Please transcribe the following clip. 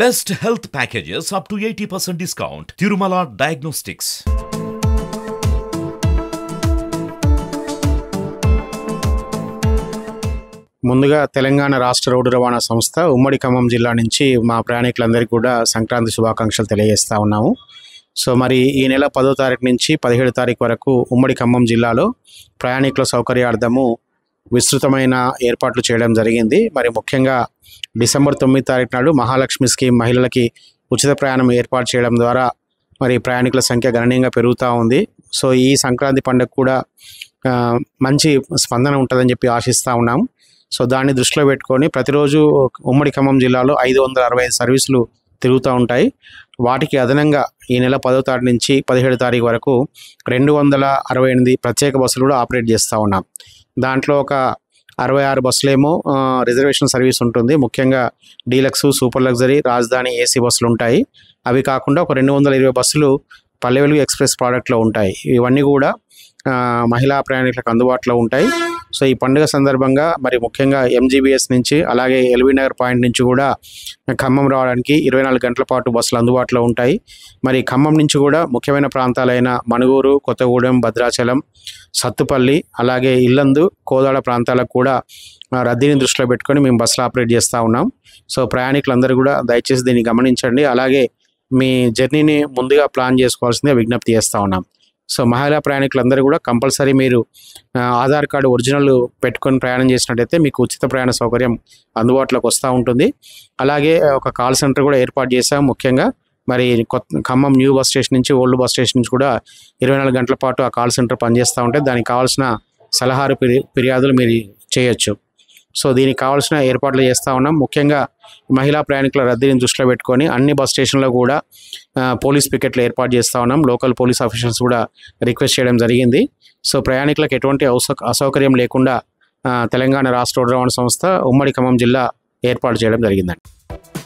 Best health packages up to 80% discount. Tirumala Diagnostics. ముందుగా తెలంగాణ రాష్ట్ర road రవాణా సంస్థ ఉమ్మడి ఖమ్మం జిల్లా నుంచి మా ప్రయాణికులందరికీ కూడా సంక్రాంతి శుభాకాంక్షలు తెలియజేస్తా ఉన్నాము సో మరి ఈ నెల పదో తారీఖు నుంచి పదిహేడు తారీఖు వరకు ఉమ్మడి ఖమ్మం జిల్లాలో ప్రయాణికుల సౌకర్యార్థము విస్తృతమైన ఏర్పాట్లు చేయడం జరిగింది మరి ముఖ్యంగా డిసెంబర్ తొమ్మిది తారీఖు నాడు మహాలక్ష్మి స్కీమ్ మహిళలకి ఉచిత ప్రయాణం ఏర్పాటు చేయడం ద్వారా మరి ప్రయాణికుల సంఖ్య గణనీయంగా పెరుగుతూ ఉంది సో ఈ సంక్రాంతి పండుగ కూడా ఆ, మంచి స్పందన ఉంటుందని చెప్పి ఆశిస్తూ ఉన్నాము సో దాన్ని దృష్టిలో పెట్టుకొని ప్రతిరోజు ఉమ్మడి ఖమ్మం జిల్లాలో ఐదు వందల అరవై ఐదు సర్వీసులు తిరుగుతూ ఉంటాయి వాటికి అదనంగా ఈ నెల పదో తారీఖు నుంచి పదిహేడు తారీఖు వరకు రెండు వందల అరవై ఎనిమిది ప్రత్యేక బస్సులు కూడా ఆపరేట్ చేస్తూ ఉన్నాం దాంట్లో ఒక అరవై ఆరు బస్సులేమో ఆ, రిజర్వేషన్ సర్వీస్ ఉంటుంది ముఖ్యంగా deluxe super luxury Rajdhani AC బస్సులు ఉంటాయి అవి కాకుండా ఒక రెండు వందల ఇరవై బస్సులు పల్లె వెలుగు ఎక్స్ప్రెస్ ప్రోడక్ట్లో ఉంటాయి ఇవన్నీ కూడా ఆ, మహిళా ప్రయాణికులకు అందుబాటులో ఉంటాయి సో ఈ పండుగ సందర్భంగా మరి ముఖ్యంగా ఎంజీబీఎస్ నుంచి అలాగే ఎల్బీ నగర్ పాయింట్ నుంచి కూడా ఖమ్మం రావడానికి ఇరవై నాలుగు గంటల పాటు బస్సులు అందుబాటులో ఉంటాయి మరి ఖమ్మం నుంచి కూడా ముఖ్యమైన ప్రాంతాలైన మణుగూరు కొత్తగూడెం భద్రాచలం సత్తుపల్లి అలాగే ఇల్లందు కోదాడ ప్రాంతాలకు కూడా ఆ, రద్దీని దృష్టిలో పెట్టుకొని మేము బస్సులు ఆపరేట్ చేస్తూ ఉన్నాం సో ప్రయాణికులందరూ కూడా దయచేసి దీన్ని గమనించండి అలాగే మీ జర్నీని ముందుగా ప్లాన్ చేసుకోవాల్సిందే విజ్ఞప్తి చేస్తూ ఉన్నాం సో మహిళా ప్రయాణికులందరూ కూడా కంపల్సరీ మీరు ఆ, ఆధార్ కార్డు ఒరిజినల్ పెట్టుకొని ప్రయాణం చేసినట్టయితే మీకు ఉచిత ప్రయాణ సౌకర్యం అందుబాటులోకి వస్తూ ఉంటుంది అలాగే ఒక కాల్ సెంటర్ కూడా ఏర్పాటు చేశాం ముఖ్యంగా మరి కొత్త ఖమ్మం న్యూ బస్ స్టేషన్ నుంచి ఓల్డ్ బస్ స్టేషన్ నుంచి కూడా ఇరవై నాలుగు గంటల పాటు ఆ కాల్ సెంటర్ పనిచేస్తూ ఉంటే దానికి కావాల్సిన సలహాలు ఫిర్యా ఫిర్యాదులు మీరు చేయొచ్చు సో దీనికి కావాల్సిన ఏర్పాట్లు చేస్తూ ఉన్నాం ముఖ్యంగా మహిళా ప్రయాణికుల రద్దీని దృష్టిలో పెట్టుకొని అన్ని బస్ స్టేషన్లో కూడా ఆ, పోలీస్ పికెట్లు ఏర్పాటు చేస్తూ ఉన్నాం లోకల్ పోలీస్ ఆఫీసర్స్ కూడా రిక్వెస్ట్ చేయడం జరిగింది సో ప్రయాణికులకు ఎటువంటి అసౌ అసౌకర్యం లేకుండా ఆ, తెలంగాణ రాష్ట్ర రోడ్డు రవాణా సంస్థ ఉమ్మడి ఖమ్మం జిల్లా ఏర్పాటు చేయడం జరిగిందండి